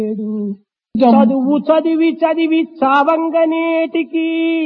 చదువు చదివి చదివి చావంగనేటికి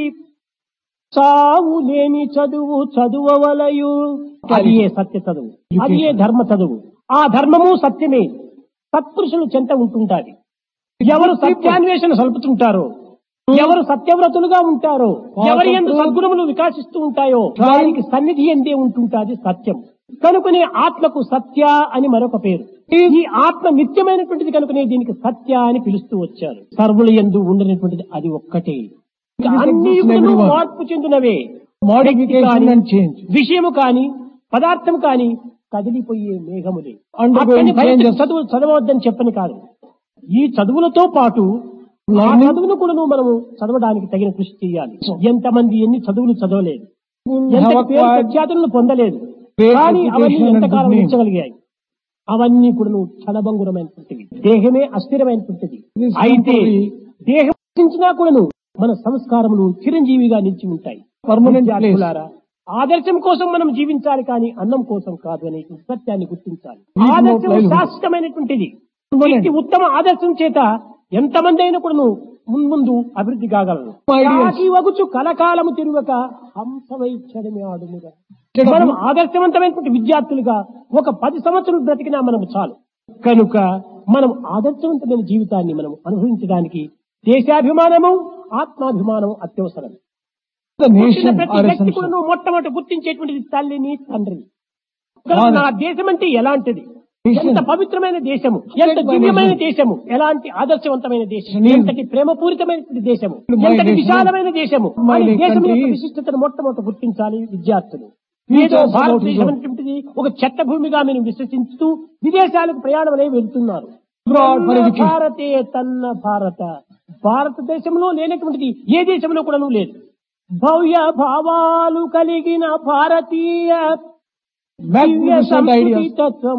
చావు లేని చదువు చదువవలయు అది ఏ సత్య చదువు అది ఏ ధర్మ చదువు ఆ ధర్మము సత్యమే సత్పురుషులు చెంత ఉంటుంటాది ఎవరు సత్యాన్వేషణ సలుపుతుంటారో ఎవరు సత్యవ్రతులుగా ఉంటారో ఎవరి ఎందు సద్గుణములు వికాసిస్తూ ఉంటాయో వారికి సన్నిధి ఎందే ఉంటుంటాది సత్యం కనుకనే ఆత్మకు సత్య అని మరొక పేరు ఈ ఆత్మ నిత్యమైనటువంటిది కనుకనే దీనికి సత్య అని పిలుస్తూ వచ్చారు సర్వుల ఎందు ఉండనటువంటిది అది ఒక్కటే ఇంకా అన్ని యుగములు మార్పు చెందినవే Modification కానీ, and change. విషయము కాని పదార్థం కాని కదిలిపోయే మేఘములే Undergoing అక్కడి బయట changes. చదువు చదవద్దని చెప్పని కాదు ఈ చదువులతో పాటు ఆ Learning. చదువును కూడా మనము చదవడానికి తగిన కృషి చేయాలి ఎంతమంది ఎన్ని చదువులు చదవలేదు ఎంత have పేరు acquired ప్రఖ్యాతులను పొందలేదు great కానీ అవన్నీ education and ఎంతకాలం good name. ఉంచగలిగాయి అవన్నీ కూడా క్షణభంగురమైనటువంటివి దేహమే అస్థిరమైనటువంటిది This is అయితే temporary. దేహం నశించినా కూడాను మన సంస్కారములు చిరంజీవిగా నిలిచి ఉంటాయి Permanent విద్యార్థులారా, ఆదర్శం కోసం మనం జీవించాలి కానీ అన్నం కోసం కాదు అనే సత్యాన్ని గుర్తించాలి Need no ఆదర్శం livelihood. శాశ్వతమైనటువంటిది Permanent. ఇట్టి ఉత్తమ ఆదర్శం చేత ఎంతమంది అయినా కూడాను మున్ముందు అభివృద్ధి కాగలరు My dears. కాకి వగుచు కలకాలము తిరుగక హంసవై క్షణమే ఆడుముగా చెడు- మనం ఆదర్శవంతమైనటువంటి విద్యార్థులుగా ఒక పది సంవత్సరాలు బ్రతికినా మనం చాలు కనుక మనం ఆదర్శవంతమైన జీవితాన్ని మనం అనుభవించడానికి దేశాభిమానము ఆత్మాభిమానం అత్యవసరం The పుట్టిన nation ప్రతి are వ్యక్తి కూడా essential. నువ్వు మొట్టమొదటి గుర్తించేటువంటిది తల్లిని తండ్రిని కనుక Father. నా దేశం అంటే ఎలాంటిది Nation. ఎంత పవిత్రమైన దేశము ఎంత my దివ్యమైన nation. దేశము ఎలాంటి ఆదర్శవంతమైన దేశం Nation. ఎంతటి ప్రేమపూరితమైనటువంటి దేశము My ఎంతటి nation. విశాలమైన దేశము My అని దేశం country యొక్క is- విశిష్టతను మొట్టమొదటి గుర్తించాలి విద్యార్థులు Future ఏదో about భారతదేశం Europe. అనేటువంటిది ఒక చెత్త భూమిగా మేము విశ్వసిస్తూ విదేశాలకు ప్రయాణమనే వెళ్తున్నారు Abroad for తన్న education. భారతే తన్న భారత భారతదేశంలో లేనటువంటిది ఏ దేశంలో కూడా లేదు భవ్య భావాలు కలిగిన భారతీయ దివ్య Magnificent సంస్కృతి ideas. తత్వం